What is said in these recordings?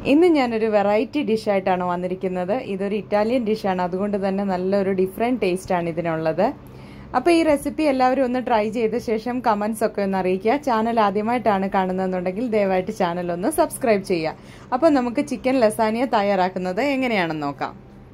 ഇന്ന് ഞാനൊരു വെറൈറ്റി ഡിഷായിട്ടാണ് വന്നിരിക്കുന്നത് ഇതൊരു ഇറ്റാലിയൻ ഡിഷാണ് അതുകൊണ്ട് തന്നെ നല്ലൊരു ഡിഫറെൻറ്റ് ടേസ്റ്റാണ് ഇതിനുള്ളത് അപ്പോൾ ഈ റെസിപ്പി എല്ലാവരും ഒന്ന് ട്രൈ ചെയ്ത ശേഷം കമൻസ് ഒക്കെ ഒന്ന് അറിയിക്കുക ചാനൽ ആദ്യമായിട്ടാണ് കാണുന്നതെന്നുണ്ടെങ്കിൽ ദയവായിട്ട് ചാനൽ ഒന്ന് സബ്സ്ക്രൈബ് ചെയ്യുക അപ്പോൾ നമുക്ക് ചിക്കൻ ലസാനിയ തയ്യാറാക്കുന്നത് എങ്ങനെയാണെന്ന് നോക്കാം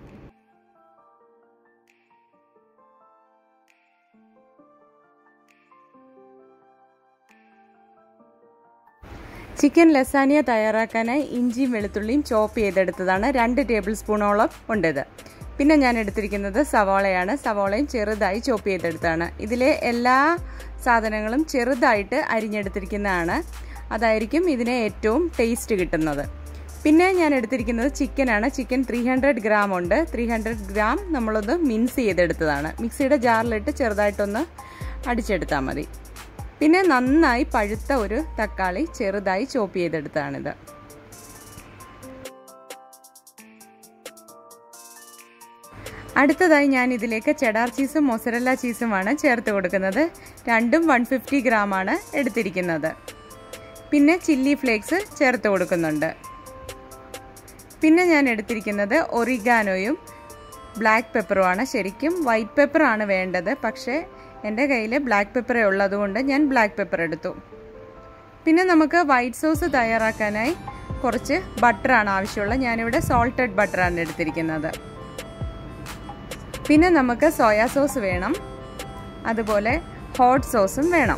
ചിക്കൻ ലസാനിയ തയ്യാറാക്കാനായി ഇഞ്ചിയും വെളുത്തുള്ളിയും ചോപ്പ് ചെയ്തെടുത്തതാണ് രണ്ട് ടേബിൾ സ്പൂണോളം ഉണ്ടത് പിന്നെ ഞാൻ എടുത്തിരിക്കുന്നത് സവാളയാണ് സവാളയും ചെറുതായി ചോപ്പ് ചെയ്തെടുത്താണ് ഇതിലെ എല്ലാ സാധനങ്ങളും ചെറുതായിട്ട് അരിഞ്ഞെടുത്തിരിക്കുന്നതാണ് അതായിരിക്കും ഇതിന് ഏറ്റവും ടേസ്റ്റ് കിട്ടുന്നത് പിന്നെ ഞാൻ എടുത്തിരിക്കുന്നത് ചിക്കനാണ് ചിക്കൻ ത്രീ ഹൺഡ്രഡ് ഗ്രാം ഉണ്ട് ത്രീ ഹൺഡ്രഡ് ഗ്രാം നമ്മളൊന്ന് മിൻസ് ചെയ്തെടുത്തതാണ് മിക്സിയുടെ ജാറിലിട്ട് ചെറുതായിട്ടൊന്ന് അടിച്ചെടുത്താൽ മതി പിന്നെ നന്നായി പഴുത്ത ഒരു തക്കാളി ചെറുതായി ചോപ്പ് ചെയ്തെടുത്താണിത് അടുത്തതായി ഞാൻ ഇതിലേക്ക് ചെഡാർ ചീസും മൊസറല്ല ചീസുമാണ് ചേർത്ത് കൊടുക്കുന്നത് രണ്ടും വൺ ഫിഫ്റ്റി ഗ്രാമാണ് എടുത്തിരിക്കുന്നത് പിന്നെ ചില്ലി ഫ്ലേക്സ് ചേർത്ത് കൊടുക്കുന്നുണ്ട് പിന്നെ ഞാൻ എടുത്തിരിക്കുന്നത് ഒറിഗാനോയും ബ്ലാക്ക് പെപ്പറുമാണ് ശരിക്കും വൈറ്റ് പെപ്പറാണ് വേണ്ടത് പക്ഷേ എൻ്റെ കയ്യിൽ ബ്ലാക്ക് പെപ്പറേ ഉള്ളതുകൊണ്ട് ഞാൻ ബ്ലാക്ക് പെപ്പർ എടുത്തു പിന്നെ നമുക്ക് വൈറ്റ് സോസ് തയ്യാറാക്കാനായി കുറച്ച് ബട്ടറാണ് ആവശ്യമുള്ളത് ഞാനിവിടെ സോൾട്ടഡ് ബട്ടറാണ് എടുത്തിരിക്കുന്നത് പിന്നെ നമുക്ക് സോയാ സോസ് വേണം അതുപോലെ ഹോട്ട് സോസും വേണം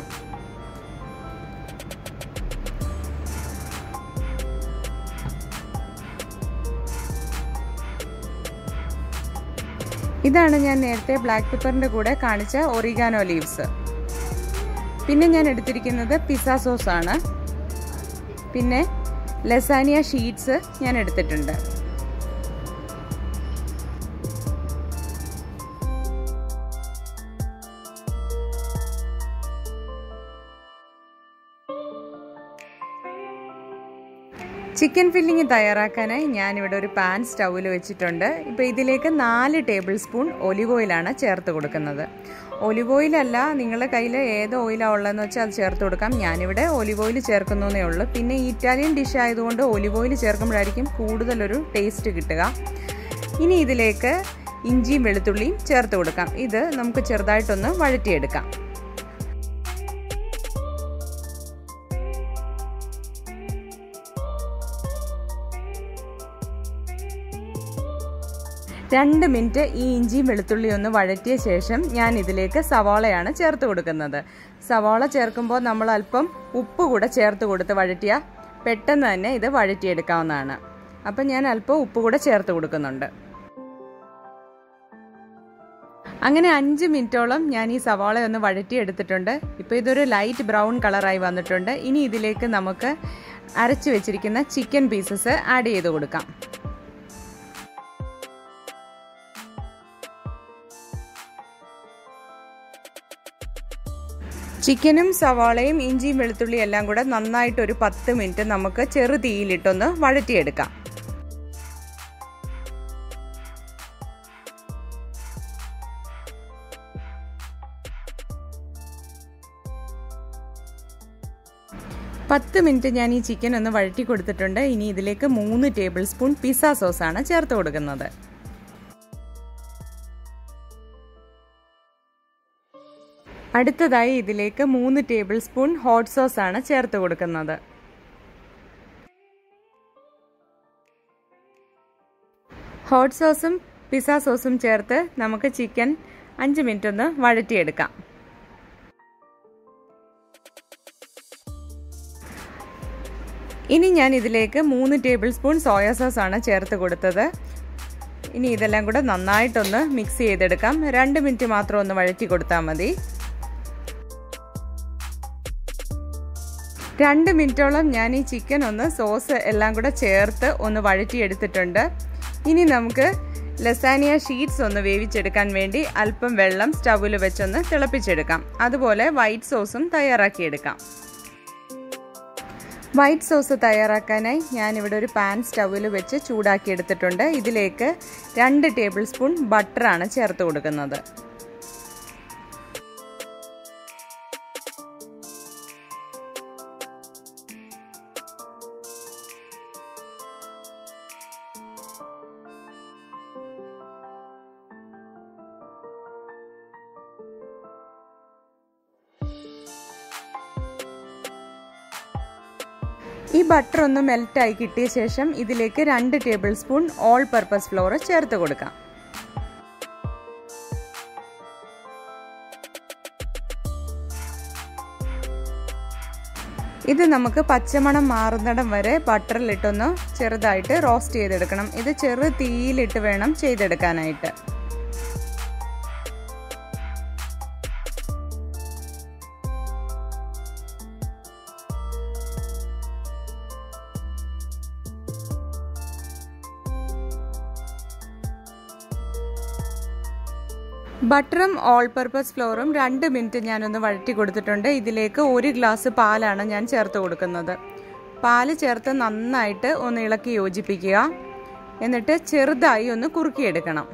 ഇതാണ് ഞാൻ നേരത്തെ ബ്ലാക്ക് പെപ്പറിൻ്റെ കൂടെ കാണിച്ച ഒറിഗാനോ ലീവ്സ് പിന്നെ ഞാൻ എടുത്തിരിക്കുന്നത് പിസ്സ സോസ് ആണ് പിന്നെ ലസാനിയ ഷീറ്റ്സ് ഞാൻ എടുത്തിട്ടുണ്ട് ചിക്കൻ ഫില്ലിങ് തയ്യാറാക്കാനായി ഞാനിവിടെ ഒരു പാൻ സ്റ്റൗവിൽ വെച്ചിട്ടുണ്ട് ഇപ്പോൾ ഇതിലേക്ക് നാല് ടേബിൾ സ്പൂൺ ഒലിവ് ഓയിലാണ് ചേർത്ത് കൊടുക്കുന്നത് ഒലിവ് ഓയിലല്ല നിങ്ങളുടെ കയ്യിൽ ഏത് ഓയിലാണ് ഉള്ളതെന്ന് വെച്ചാൽ അത് ചേർത്ത് കൊടുക്കാം ഞാനിവിടെ ഒലിവ് ഓയിൽ ചേർക്കുന്നേ ഉള്ളൂ പിന്നെ ഇറ്റാലിയൻ ഡിഷ് ആയതുകൊണ്ട് ഒലിവ് ഓയിൽ ചേർക്കുമ്പോഴായിരിക്കും കൂടുതലൊരു ടേസ്റ്റ് കിട്ടുക ഇനി ഇതിലേക്ക് ഇഞ്ചിയും വെളുത്തുള്ളിയും ചേർത്ത് കൊടുക്കാം ഇത് നമുക്ക് ചെറുതായിട്ടൊന്ന് വഴറ്റിയെടുക്കാം രണ്ട് മിനിറ്റ് ഈ ഇഞ്ചിയും വെളുത്തുള്ളിയും ഒന്ന് വഴറ്റിയ ശേഷം ഞാൻ ഇതിലേക്ക് സവാളയാണ് ചേർത്ത് കൊടുക്കുന്നത് സവാള ചേർക്കുമ്പോൾ നമ്മൾ അല്പം ഉപ്പ് കൂടെ ചേർത്ത് കൊടുത്ത് വഴറ്റിയ പെട്ടെന്ന് തന്നെ ഇത് വഴറ്റിയെടുക്കാവുന്നതാണ് അപ്പം ഞാൻ അല്പം ഉപ്പ് കൂടെ ചേർത്ത് കൊടുക്കുന്നുണ്ട് അങ്ങനെ അഞ്ച് മിനിറ്റോളം ഞാൻ ഈ സവാള ഒന്ന് വഴറ്റിയെടുത്തിട്ടുണ്ട് ഇപ്പോൾ ഇതൊരു ലൈറ്റ് ബ്രൗൺ കളറായി വന്നിട്ടുണ്ട് ഇനി ഇതിലേക്ക് നമുക്ക് അരച്ചു വെച്ചിരിക്കുന്ന ചിക്കൻ പീസസ് ആഡ് ചെയ്ത് കൊടുക്കാം ചിക്കനും സവാളയും ഇഞ്ചിയും വെളുത്തുള്ളിയും എല്ലാം കൂടെ നന്നായിട്ട് ഒരു പത്ത് മിനിറ്റ് നമുക്ക് ചെറു തീയിലിട്ടൊന്ന് വഴറ്റിയെടുക്കാം പത്ത് മിനിറ്റ് ഞാൻ ഈ ചിക്കൻ ഒന്ന് വഴറ്റി കൊടുത്തിട്ടുണ്ട് ഇനി ഇതിലേക്ക് മൂന്ന് ടേബിൾ സ്പൂൺ പിസ്സ സോസാണ് ചേർത്ത് കൊടുക്കുന്നത് അടുത്തതായി ഇതിലേക്ക് മൂന്ന് ടേബിൾ സ്പൂൺ ഹോട്ട് സോസ് ആണ് ചേർത്ത് കൊടുക്കുന്നത് ഹോട്ട് സോസും പിസ്സ സോസും ചേർത്ത് നമുക്ക് ചിക്കൻ അഞ്ച് മിനിറ്റ് ഒന്ന് വഴറ്റിയെടുക്കാം ഇനി ഞാൻ ഇതിലേക്ക് മൂന്ന് ടേബിൾ സ്പൂൺ സോയ സോസ് ആണ് ചേർത്ത് കൊടുത്തത് ഇനി ഇതെല്ലാം കൂടെ നന്നായിട്ടൊന്ന് മിക്സ് ചെയ്തെടുക്കാം രണ്ട് മിനിറ്റ് മാത്രം ഒന്ന് വഴറ്റി കൊടുത്താൽ മതി രണ്ട് മിനിറ്റോളം ഞാൻ ഈ ചിക്കൻ ഒന്ന് സോസ് എല്ലാം കൂടെ ചേർത്ത് ഒന്ന് വഴറ്റിയെടുത്തിട്ടുണ്ട് ഇനി നമുക്ക് ലസാനിയ ഷീറ്റ്സ് ഒന്ന് വേവിച്ചെടുക്കാൻ വേണ്ടി അല്പം വെള്ളം സ്റ്റൗവിൽ വെച്ചൊന്ന് തിളപ്പിച്ചെടുക്കാം അതുപോലെ വൈറ്റ് സോസും തയ്യാറാക്കിയെടുക്കാം വൈറ്റ് സോസ് തയ്യാറാക്കാനായി ഞാനിവിടെ ഒരു പാൻ സ്റ്റൗവിൽ വെച്ച് ചൂടാക്കി എടുത്തിട്ടുണ്ട് ഇതിലേക്ക് രണ്ട് ടേബിൾ സ്പൂൺ ബട്ടറാണ് ചേർത്ത് കൊടുക്കുന്നത് ഈ ബട്ടർ ഒന്ന് മെൽറ്റായി കിട്ടിയ ശേഷം ഇതിലേക്ക് രണ്ട് tablespoon all purpose flour ചേർത്ത് കൊടുക്കാം ഇത് നമുക്ക് പച്ചമണം മാറുന്നിടം വരെ ബട്ടറിലിട്ടൊന്ന് ചെറുതായിട്ട് റോസ്റ്റ് ചെയ്തെടുക്കണം ഇത് ചെറു തീയിലിട്ട് വേണം ചെയ്തെടുക്കാനായിട്ട് ബട്ടറും ഓൾ പർപ്പസ് ഫ്ലോറും രണ്ട് മിനിറ്റ് ഞാനൊന്ന് വഴറ്റി കൊടുത്തിട്ടുണ്ട് ഇതിലേക്ക് ഒരു ഗ്ലാസ് പാലാണ് ഞാൻ ചേർത്ത് കൊടുക്കുന്നത് പാല് ചേർത്ത് നന്നായിട്ട് ഒന്ന് ഇളക്കി യോജിപ്പിക്കുക എന്നിട്ട് ചെറുതായി ഒന്ന് കുറുക്കിയെടുക്കണം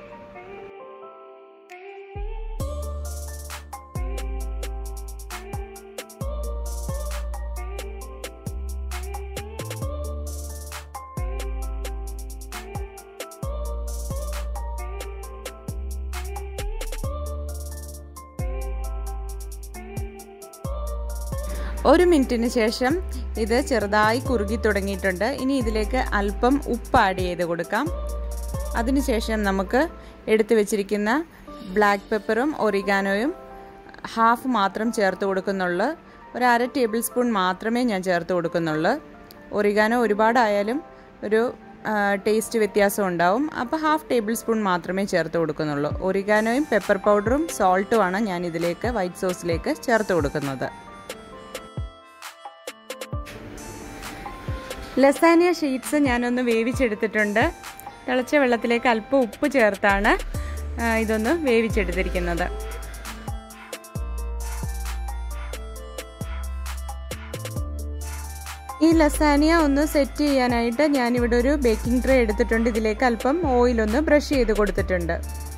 ഒരു മിനിറ്റിന് ശേഷം ഇത് ചെറുതായി കുറുകി തുടങ്ങിയിട്ടുണ്ട് ഇനി ഇതിലേക്ക് അല്പം ഉപ്പ് ആഡ് ചെയ്ത് കൊടുക്കാം അതിനുശേഷം നമുക്ക് എടുത്തു വെച്ചിരിക്കുന്ന ബ്ലാക്ക് പെപ്പറും ഒറിഗാനോയും ഹാഫ് മാത്രം ചേർത്ത് കൊടുക്കുന്നുള്ളൂ ഒരു അര ടേബിൾ സ്പൂൺ മാത്രമേ ഞാൻ ചേർത്ത് കൊടുക്കുന്നുള്ളൂ ഒറിഗാനോ ഒരുപാടായാലും ഒരു ടേസ്റ്റ് വ്യത്യാസം ഉണ്ടാവും അപ്പോൾ ഹാഫ് ടേബിൾ സ്പൂൺ മാത്രമേ ചേർത്ത് കൊടുക്കുന്നുള്ളൂ ഒറിഗാനോയും പെപ്പർ പൗഡറും സോൾട്ടുമാണ് ഞാൻ ഇതിലേക്ക് വൈറ്റ് സോസിലേക്ക് ചേർത്ത് കൊടുക്കുന്നത് ലസാനിയ ഷീറ്റ്സ് ഞാനൊന്ന് വേവിച്ചെടുത്തിട്ടുണ്ട് തിളച്ച വെള്ളത്തിലേക്ക് അല്പം ഉപ്പ് ചേർത്താണ് ഇതൊന്ന് വേവിച്ചെടുത്തിരിക്കുന്നത് ഈ ലസാനിയ ഒന്ന് സെറ്റ് ചെയ്യാനായിട്ട് ഞാനിവിടെ ഒരു ബേക്കിംഗ് ട്രേ എടുത്തിട്ടുണ്ട് ഇതിലേക്ക് അല്പം ഓയിലൊന്ന് ബ്രഷ് ചെയ്ത് കൊടുത്തിട്ടുണ്ട്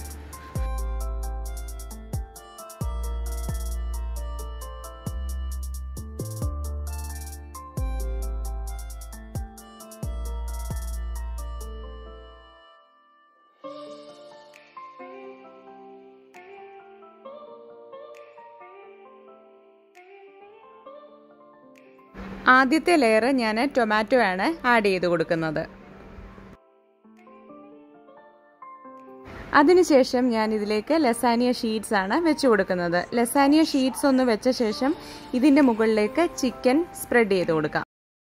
ആദ്യത്തെ ലെയർ ഞാൻ ടൊമാറ്റോ ആണ് ആഡ് ചെയ്ത് കൊടുക്കുന്നത് അതിനുശേഷം ഞാൻ ഇതിലേക്ക് ലസാനിയ ഷീറ്റ്സ് ആണ് വെച്ച് കൊടുക്കുന്നത് ലസാനിയ ഷീറ്റ്സ് ഒന്ന് വെച്ച ശേഷം ഇതിൻ്റെ മുകളിലേക്ക് ചിക്കൻ സ്പ്രെഡ് ചെയ്ത് കൊടുക്കാം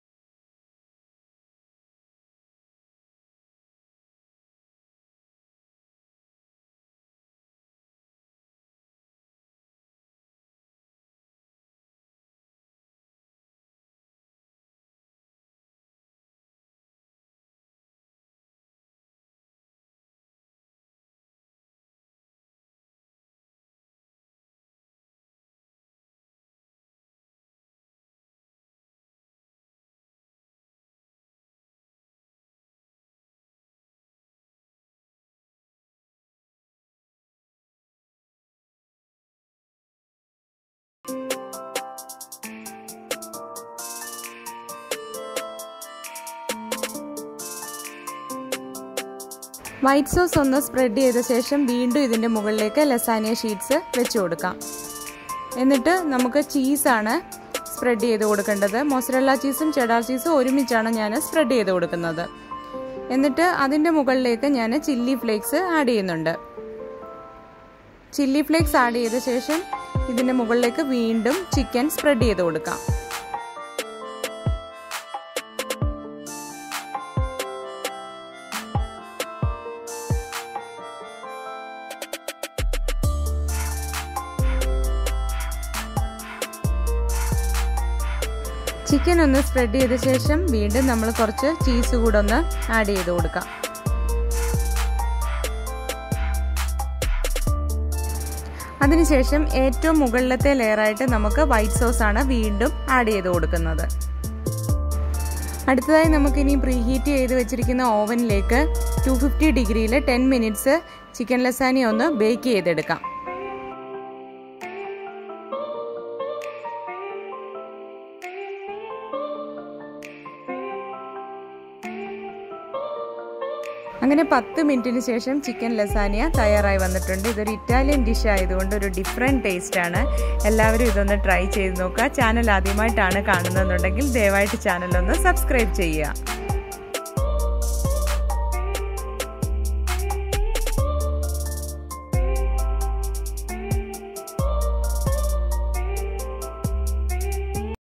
വൈറ്റ് സോസ് ഒന്ന് സ്പ്രെഡ് ചെയ്ത ശേഷം വീണ്ടും ഇതിൻ്റെ മുകളിലേക്ക് ലസാനിയ ഷീറ്റ്സ് വെച്ച് കൊടുക്കാം എന്നിട്ട് നമുക്ക് ചീസാണ് സ്പ്രെഡ് ചെയ്ത് കൊടുക്കേണ്ടത് മൊസറല്ല ചീസും ചെഡാർ ചീസും ഒരുമിച്ചാണ് ഞാൻ സ്പ്രെഡ് ചെയ്ത് കൊടുക്കുന്നത് എന്നിട്ട് അതിൻ്റെ മുകളിലേക്ക് ഞാൻ ചില്ലി ഫ്ലേക്സ് ആഡ് ചെയ്യുന്നുണ്ട് ചില്ലി ഫ്ലേക്സ് ആഡ് ചെയ്ത ശേഷം ഇതിൻ്റെ മുകളിലേക്ക് വീണ്ടും ചിക്കൻ സ്പ്രെഡ് ചെയ്ത് കൊടുക്കാം ചിക്കൻ ഒന്ന് സ്പ്രെഡ് ചെയ്ത ശേഷം വീണ്ടും നമ്മൾ കുറച്ച് ചീസ് കൂടെ ഒന്ന് ആഡ് ചെയ്ത് കൊടുക്കാം അതിനുശേഷം ഏറ്റവും മുകളിലത്തെ ലെയറായിട്ട് നമുക്ക് വൈറ്റ് സോസ് ആണ് വീണ്ടും ആഡ് ചെയ്ത് കൊടുക്കുന്നത് അടുത്തതായി നമുക്ക് ഇനി പ്രീഹീറ്റ് ചെയ്ത് വെച്ചിരിക്കുന്ന ഓവനിലേക്ക് ടു ഫിഫ്റ്റി ഡിഗ്രിയിൽ ടെൻ മിനിറ്റ്സ് ചിക്കൻ ലസാനി ഒന്ന് ബേക്ക് ചെയ്തെടുക്കാം അങ്ങനെ പത്ത് മിനിറ്റിന് ശേഷം ചിക്കൻ ലസാനിയ തയ്യാറായി വന്നിട്ടുണ്ട് ഇതൊരു ഇറ്റാലിയൻ ഡിഷ് ആയതുകൊണ്ട് ഒരു ഡിഫറെൻറ്റ് ടേസ്റ്റാണ് എല്ലാവരും ഇതൊന്ന് ട്രൈ ചെയ്ത് നോക്കുക ചാനൽ ആദ്യമായിട്ടാണ് കാണുന്നതെന്നുണ്ടെങ്കിൽ ദയവായിട്ട് ചാനൽ ഒന്ന് സബ്സ്ക്രൈബ് ചെയ്യുക